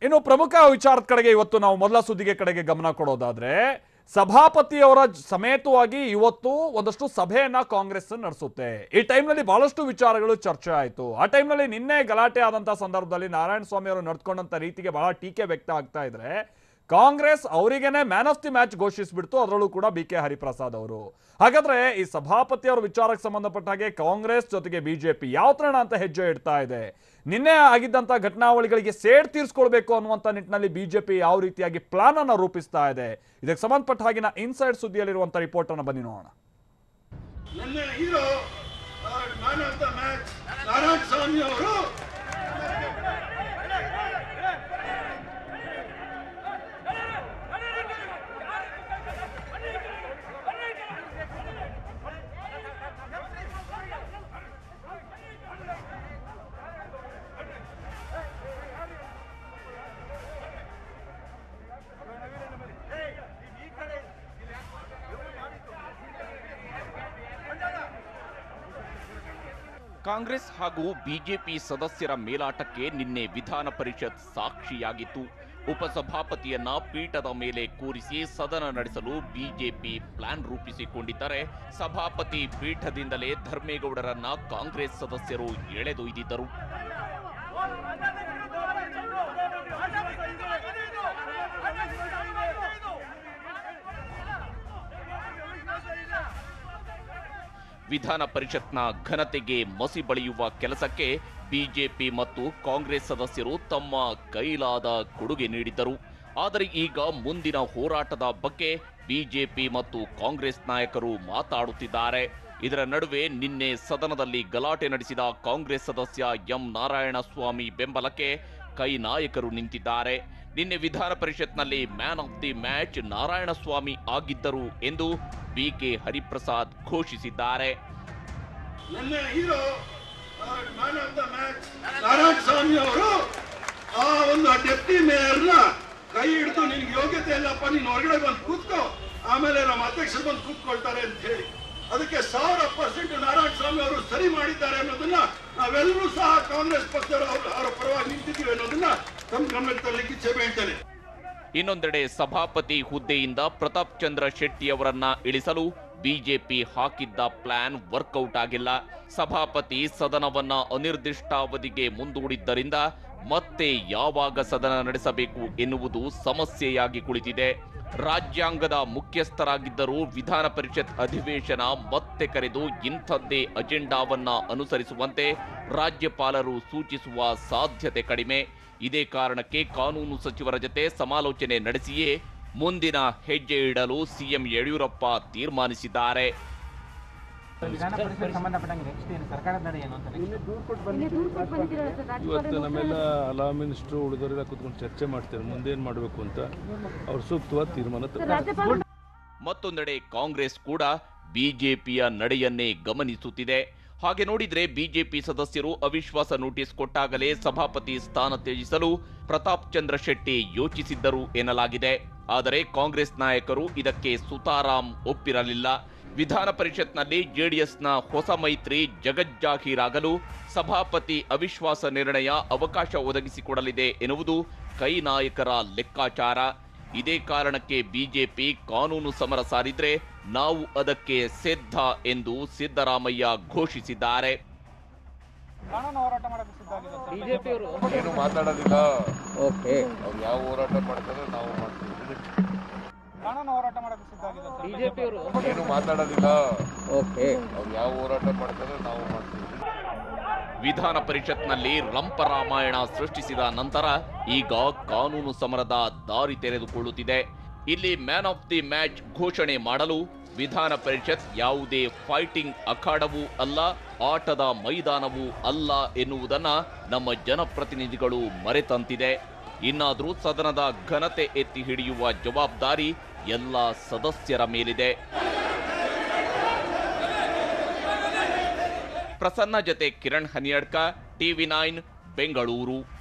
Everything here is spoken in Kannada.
ಇನ್ನು ಪ್ರಮುಖ ವಿಚಾರದ ಕಡೆಗೆ ಇವತ್ತು ನಾವು ಮೊದಲ ಸುದ್ದಿಗೆ ಕಡೆಗೆ ಗಮನ ಕೊಡೋದಾದ್ರೆ ಸಭಾಪತಿಯವರ ಸಮೇತವಾಗಿ ಇವತ್ತು ಒಂದಷ್ಟು ಸಭೆಯನ್ನ ಕಾಂಗ್ರೆಸ್ ನಡೆಸುತ್ತೆ ಈ ಟೈಮ್ನಲ್ಲಿ ಬಹಳಷ್ಟು ವಿಚಾರಗಳು ಚರ್ಚೆ ಆಯಿತು ಆ ಟೈಮ್ನಲ್ಲಿ ನಿನ್ನೆ ಗಲಾಟೆ ಆದಂತ ಸಂದರ್ಭದಲ್ಲಿ ನಾರಾಯಣ ಸ್ವಾಮಿ ಅವರು ನಡ್ಕೊಂಡಂತ ರೀತಿಗೆ ಬಹಳ ಟೀಕೆ ವ್ಯಕ್ತ ಆಗ್ತಾ ಇದ್ರೆ ಕಾಂಗ್ರೆಸ್ ಅವರಿಗೇನೆ ಮ್ಯಾನ್ ಆಫ್ ದಿ ಮ್ಯಾಚ್ ಘೋಷಿಸಿಬಿಡ್ತು ಅದರಲ್ಲೂ ಕೂಡ ಬಿ ಕೆ ಹರಿಪ್ರಸಾದ್ ಅವರು ಹಾಗಾದ್ರೆ ಈ ಸಭಾಪತಿ ಅವರ ವಿಚಾರಕ್ಕೆ ಸಂಬಂಧಪಟ್ಟ ಹಾಗೆ ಕಾಂಗ್ರೆಸ್ ಜೊತೆಗೆ ಬಿಜೆಪಿ ಯಾವ ತರಣ ಅಂತ ಹೆಜ್ಜೆ ಇಡ್ತಾ ಇದೆ ನಿನ್ನೆ ಆಗಿದ್ದಂತ ಘಟನಾವಳಿಗಳಿಗೆ ಸೇಡ್ ತೀರಿಸ್ಕೊಳ್ಬೇಕು ಅನ್ನುವಂತ ನಿಟ್ಟಿನಲ್ಲಿ ಬಿಜೆಪಿ ಯಾವ ರೀತಿಯಾಗಿ ಪ್ಲಾನ್ ಅನ್ನ ರೂಪಿಸ್ತಾ ಇದೆ ಇದಕ್ಕೆ ಸಂಬಂಧಪಟ್ಟ ಹಾಗಿನ ಇನ್ಸೈಡ್ ಸುದ್ದಿಯಲ್ಲಿರುವಂತ ರಿಪೋರ್ಟ್ ಅನ್ನ ಬನ್ನಿ ನೋಡೋಣ ನನ್ನ hero man of the match Narayana Swamy ಅವರು ಕಾಂಗ್ರೆಸ್ ಹಾಗೂ ಬಿಜೆಪಿ ಸದಸ್ಯರ ಮೇಲಾಟಕ್ಕೆ ನಿನ್ನೆ ವಿಧಾನ ಪರಿಷತ್ ಸಾಕ್ಷಿಯಾಗಿತ್ತು ಉಪಸಭಾಪತಿಯನ್ನ ಪೀಠದ ಮೇಲೆ ಕೂರಿಸಿ ಸದನ ನಡೆಸಲು ಬಿಜೆಪಿ ಪ್ಲಾನ್ ರೂಪಿಸಿಕೊಂಡಿದ್ದರೆ ಸಭಾಪತಿ ಪೀಠದಿಂದಲೇ ಧರ್ಮೇಗೌಡರನ್ನ ಕಾಂಗ್ರೆಸ್ ಸದಸ್ಯರು ಎಳೆದೊಯ್ದಿದ್ದರು ವಿಧಾನ ಪರಿಷತ್ನ ಘನತೆಗೆ ಮಸಿ ಬಳಿಯುವ ಕೆಲಸಕ್ಕೆ ಬಿಜೆಪಿ ಮತ್ತು ಕಾಂಗ್ರೆಸ್ ಸದಸ್ಯರು ತಮ್ಮ ಕೈಲಾದ ಕೊಡುಗೆ ನೀಡಿದ್ದರು ಆದರೆ ಈಗ ಮುಂದಿನ ಹೋರಾಟದ ಬಗ್ಗೆ ಬಿಜೆಪಿ ಮತ್ತು ಕಾಂಗ್ರೆಸ್ ನಾಯಕರು ಮಾತಾಡುತ್ತಿದ್ದಾರೆ ಇದರ ನಡುವೆ ನಿನ್ನೆ ಸದನದಲ್ಲಿ ಗಲಾಟೆ ನಡೆಸಿದ ಕಾಂಗ್ರೆಸ್ ಸದಸ್ಯ ಎಂ ನಾರಾಯಣಸ್ವಾಮಿ ಬೆಂಬಲಕ್ಕೆ ಕೈ ನಾಯಕರು ನಿಂತಿದ್ದಾರೆ ನಿನ್ನೆ ವಿಧಾನ ಪರಿಷತ್ನಲ್ಲಿ man of the match Narayanaswamy ಆಗಿದ್ದರು ಎಂದು ಬಿಕೆ ಹರಿಪ್ರಸಾದ್ ಘೋಷಿಸಿದ್ದಾರೆ ನನ್ನ hero man of the match Narayana Swamy ಅವರು ಆ ಒಂದು ಡೆಪ್ಟಿ ಮೇಯರ್ನ ಕೈ ಹಿಡಿದು ನಿನ್ಗೆ ಯೋಗ್ಯತೆ ಇಲ್ಲಪ್ಪ ನೀನು ಹೊರಗಡೆ ಬಂದು ಕೂತ್ಕೋ ಆಮೇಲೆ ನಮ್ಮ ಅಧ್ಯಕ್ಷರು ಬಂದು ಕೂತ್ಕೊಳ್ತಾರೆ ಅಂತ ಹೇಳಿ ಅದಕ್ಕೆ ಸಾವಿರ ಪರ್ಸೆಂಟ್ ನಾರಾಯಣ ಸ್ವಾಮಿ ಅವರು ಸರಿ ಮಾಡಿದ್ದಾರೆ ಅನ್ನೋದನ್ನ ನಾವೆಲ್ಲರೂ ಸಹ ಕಾಂಗ್ರೆಸ್ ಪಕ್ಷದವರು ಅವ್ರ ಅವರ ಪರವಾಗಿ ನಿಂತಿದ್ದೀವಿ ಅನ್ನೋದನ್ನ ತಮ್ಮ ಗಮನಕ್ಕೆ ತರಲಿಕ್ಕೆ ಇಚ್ಛೆ ಬೀಳ್ತೇನೆ ಇನ್ನೊಂದೆಡೆ ಸಭಾಪತಿ ಹುದ್ದೆಯಿಂದ ಪ್ರತಾಪ್ ಚಂದ್ರ ಶೆಟ್ಟಿ ಅವರನ್ನ ಇಳಿಸಲು ಬಿಜೆಪಿ ಹಾಕಿದ್ದ ಪ್ಲಾನ್ ವರ್ಕೌಟ್ ಆಗಿಲ್ಲ ಸಭಾಪತಿ ಸದನವನ್ನ ಅನಿರ್ದಿಷ್ಟಾವಧಿಗೆ ಮುಂದೂಡಿದ್ದರಿಂದ ಮತ್ತೆ ಯಾವಾಗ ಸದನ ನಡೆಸಬೇಕು ಎನ್ನುವುದು ಸಮಸ್ಯೆಯಾಗಿ ಕುಳಿತಿದೆ ರಾಜ್ಯಾಂಗದ ಮುಖ್ಯಸ್ಥರಾಗಿದ್ದರೂ ವಿಧಾನ ಪರಿಷತ್ ಅಧಿವೇಶನ ಮತ್ತೆ ಕರೆದು ಇಂಥದ್ದೇ ಅಜೆಂಡಾವನ್ನ ಅನುಸರಿಸುವಂತೆ ರಾಜ್ಯಪಾಲರು ಸೂಚಿಸುವ ಸಾಧ್ಯತೆ ಕಡಿಮೆ ಇದೇ ಕಾರಣಕ್ಕೆ ಕಾನೂನು ಸಚಿವರ ಜೊತೆ ಸಮಾಲೋಚನೆ ನಡೆಸಿಯೇ ಮುಂದಿನ ಹೆಜ್ಜೆ ಇಡಲು ಸಿಎಂ ಯಡಿಯೂರಪ್ಪ ತೀರ್ಮಾನಿಸಿದ್ದಾರೆ ವಿಧಾನ ಪರಿಷತ್ ಸಂಬಂಧಪಟ್ಟಂಗೆ ನೆಕ್ಸ್ಟ್ ಏನು ಸರ್ಕಾರದ ನಡೆ ಏನು ಅಂತ ಇಲ್ಲಿ ದೂರು ಕೊಟ್ಟು ಬಂದಿದ್ದೀರಲ್ಲ ಸರ್ ರಾಜ್ಯಪಾಲರು ಇವತ್ತು ನಮ್ಮೆಲ್ಲ ಲಾ ಮಿನಿಸ್ಟ್ರು ಉಳಿದವರೆಲ್ಲ ಕುತ್ಕೊಂಡು ಚರ್ಚೆ ಮಾಡ್ತಾರೆ ಮುಂದೇನು ಮಾಡಬೇಕು ಅಂತ ಅವ್ರು ಸೂಕ್ತವಾದ ತೀರ್ಮಾನ ಸರ್ ತಗೊಳ್ತಾರೆ. ರಾಜ್ಯಪಾಲರು ಮತ್ತೊಂದೆಡೆ ಕಾಂಗ್ರೆಸ್ ಕೂಡ ಬಿಜೆಪಿಯ ನಡೆಯನ್ನೇ ಗಮನಿಸುತ್ತಿದೆ ಹಾಗೆ ನೋಡಿದ್ರೆ ಬಿಜೆಪಿ ಸದಸ್ಯರು ಅವಿಶ್ವಾಸ ನೋಟಿಸ್ ಕೊಟ್ಟಾಗಲೇ ಸಭಾಪತಿ ಸ್ಥಾನ ತ್ಯಜಿಸಲು ಪ್ರತಾಪ್ ಚಂದ್ರ ಶೆಟ್ಟಿ ಯೋಚಿಸಿದ್ದರು ಎನ್ನಲಾಗಿದೆ ಆದರೆ ಕಾಂಗ್ರೆಸ್ ನಾಯಕರು ಇದಕ್ಕೆ ಸುತಾರಾಂ ಒಪ್ಪಿರಲಿಲ್ಲ ವಿಧಾನ ಪರಿಷತ್ನಲ್ಲಿ ಜೆಡಿಎಸ್ನ ಹೊಸ ಮೈತ್ರಿ ಜಗಜ್ಜಾಹೀರಾಗಲು ಸಭಾಪತಿ ಅವಿಶ್ವಾಸ ನಿರ್ಣಯ ಅವಕಾಶ ಒದಗಿಸಿಕೊಡಲಿದೆ ಎನ್ನುವುದು ಕೈ ನಾಯಕರ ಲೆಕ್ಕಾಚಾರ ಇದೇ ಕಾರಣಕ್ಕೆ ಬಿಜೆಪಿ ಕಾನೂನು ಸಮರ ಸಾರಿದ್ರೆ ನಾವು ಅದಕ್ಕೆ ಸಿದ್ಧ ಎಂದು ಸಿದ್ದರಾಮಯ್ಯ ಘೋಷಿಸಿದ್ದಾರೆ ಕಾನೂನು ಹೋರಾಟ ಮಾಡೋದು ಸಿದ್ಧ ಆಗಿದೆ ಸರ್ ಬಿಜೆಪಿ ಅವರು ಏನು ಮಾತಾಡೋದಿಲ್ಲ ಓಕೆ ಅವ್ರು ಯಾವ ಹೋರಾಟ ಮಾಡ್ತಾರೆ ನಾವು ಮಾಡ್ತೀವಿ ಕಾನೂನು ಹೋರಾಟ ಮಾಡೋದು ಸಿದ್ಧ ಆಗಿದೆ ಸರ್ ಬಿಜೆಪಿ ಅವರು ಏನು ಮಾತಾಡೋದಿಲ್ಲ ಓಕೆ ಅವ್ರು ಯಾವ ಹೋರಾಟ ಮಾಡ್ತಾರೆ ನಾವು ಮಾಡ್ತೀವಿ ವಿಧಾನ ಪರಿಷತ್ನಲ್ಲಿ ರಂಪರಾಮಾಯಣ ಸೃಷ್ಟಿಸಿದ ನಂತರ ಈಗ ಕಾನೂನು ಸಮರದ ದಾರಿ ತೆರೆದುಕೊಳ್ಳುತ್ತಿದೆ ಇಲ್ಲಿ ಮ್ಯಾನ್ ಆಫ್ ದಿ ಮ್ಯಾಚ್ ಘೋಷಣೆ ಮಾಡಲು ವಿಧಾನ ಪರಿಷತ್ ಯಾವುದೇ ಫೈಟಿಂಗ್ ಅಖಾಡವೂ ಅಲ್ಲ ಆಟದ ಮೈದಾನವೂ ಅಲ್ಲ ಎನ್ನುವುದನ್ನ ನಮ್ಮ ಜನಪ್ರತಿನಿಧಿಗಳು ಮರೆತಂತಿದೆ ಇನ್ನಾದರೂ ಸದನದ ಘನತೆ ಎತ್ತಿ ಹಿಡಿಯುವ ಜವಾಬ್ದಾರಿ ಎಲ್ಲ ಸದಸ್ಯರ ಮೇಲಿದೆ ಪ್ರಸನ್ನ ಜತೆ ಕಿರಣ್ ಹನಿಯಡ್ಕ ಟಿವಿ ನೈನ್ ಬೆಂಗಳೂರು